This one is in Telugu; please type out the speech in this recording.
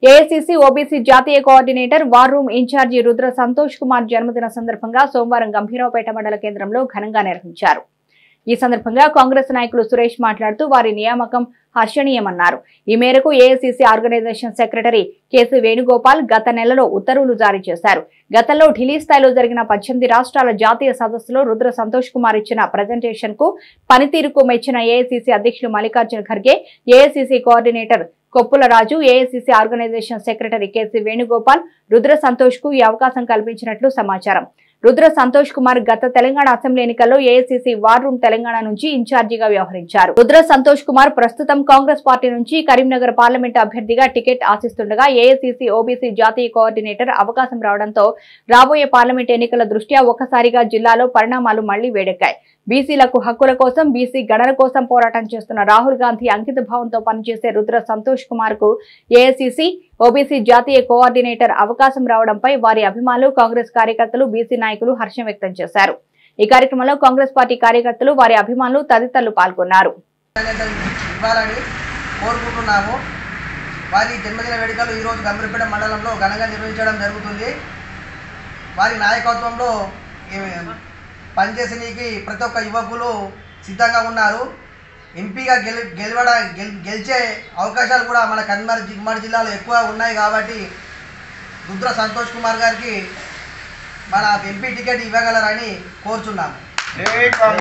ఏఐసిసి ఓబీసీ జాతీయ coordinator war room incharge Rudra Santosh Kumar జన్మదిన సందర్భంగా సోమవారం గంభీరావుపేట మండల కేంద్రంలో ఘనంగా నిర్వహించారు ఈ సందర్భంగా కాంగ్రెస్ నాయకులు సురేష్ మాట్లాడుతూ వారి నియామకం హర్షణీయమన్నారు ఈ మేరకు AICC organisation secretary KC Venugopal గత నెలలో ఉత్తర్వులు జారీ చేశారు గతంలో ఢిల్లీ స్థాయిలో జరిగిన పద్దెనిమిది రాష్ట్రాల జాతీయ సదస్సులో రుద్ర సంతోష్ కుమార్ ఇచ్చిన ప్రజెంటేషన్ కు పనితీరుకు మెచ్చిన ఏఐసిసి అధ్యక్షులు Mallikarjuna Kharge AICC coordinator Koppula Raju AICC organisation secretary KC Venugopal Rudra Santosh కు ఈ అవకాశం కల్పించినట్లు సమాచారం రుద్ర సంతోష్ కుమార్ గత తెలంగాణ అసెంబ్లీ ఎన్నికల్లో ఏఐసిసి వార్ రూమ్ తెలంగాణ నుంచి ఇన్ఛార్జిగా వ్యవహరించారు రుద్ర సంతోష్ కుమార్ ప్రస్తుతం కాంగ్రెస్ పార్టీ నుంచి కరీంనగర్ పార్లమెంట్ అభ్యర్థిగా టికెట్ ఆశిస్తుండగా ఏఐసిసి ఓబీసీ జాతీయ కోఆర్డినేటర్ అవకాశం రావడంతో రాబోయే పార్లమెంట్ ఎన్నికల దృష్ట్యా ఒక్కసారిగా జిల్లాలో పరిణామాలు మళ్లీ వేడెక్కాయి బీసీలకు హక్కుల కోసం బీసీ గణన కోసం పోరాటం చేస్తున్న రాహుల్ గాంధీ అంకిత భావంతో పనిచేసే రుద్ర సంతోష్ కుమార్ కు ఏఐసిసి ఓబీసీ జాతీయ కోఆర్డినేటర్ అవకాశం రావడంపై వారి అభిమానులు కాంగ్రెస్ కార్యకర్తలు బీసీ నాయకులు హర్షం వ్యక్తం చేశారు ఈ కార్యక్రమంలో కాంగ్రెస్ పార్టీ కార్యకర్తలు వారి అభిమానులు తదితరులు పాల్గొన్నారు అనేది ఇవ్వాలని కోరుకుంటున్నాము వారి జన్మదిన వేడుకలు ఈరోజు గంభీరపేట మండలంలో ఘనంగా నిర్వహించడం జరుగుతుంది వారి నాయకత్వంలో ఈ పనిచేసడానికి ప్రతి ఒక్క యువకులు సిద్ధంగా ఉన్నారు ఎంపీగా గెలి గెలవడ గెల్ గెలిచే అవకాశాలు కూడా మన కన్మర్ ఉమ్మడి జిల్లాలో ఎక్కువ ఉన్నాయి కాబట్టి రుద్ర సంతోష్ కుమార్ గారికి మన ఎంపీ టికెట్ ఇవ్వగలరని కోరుచున్నాము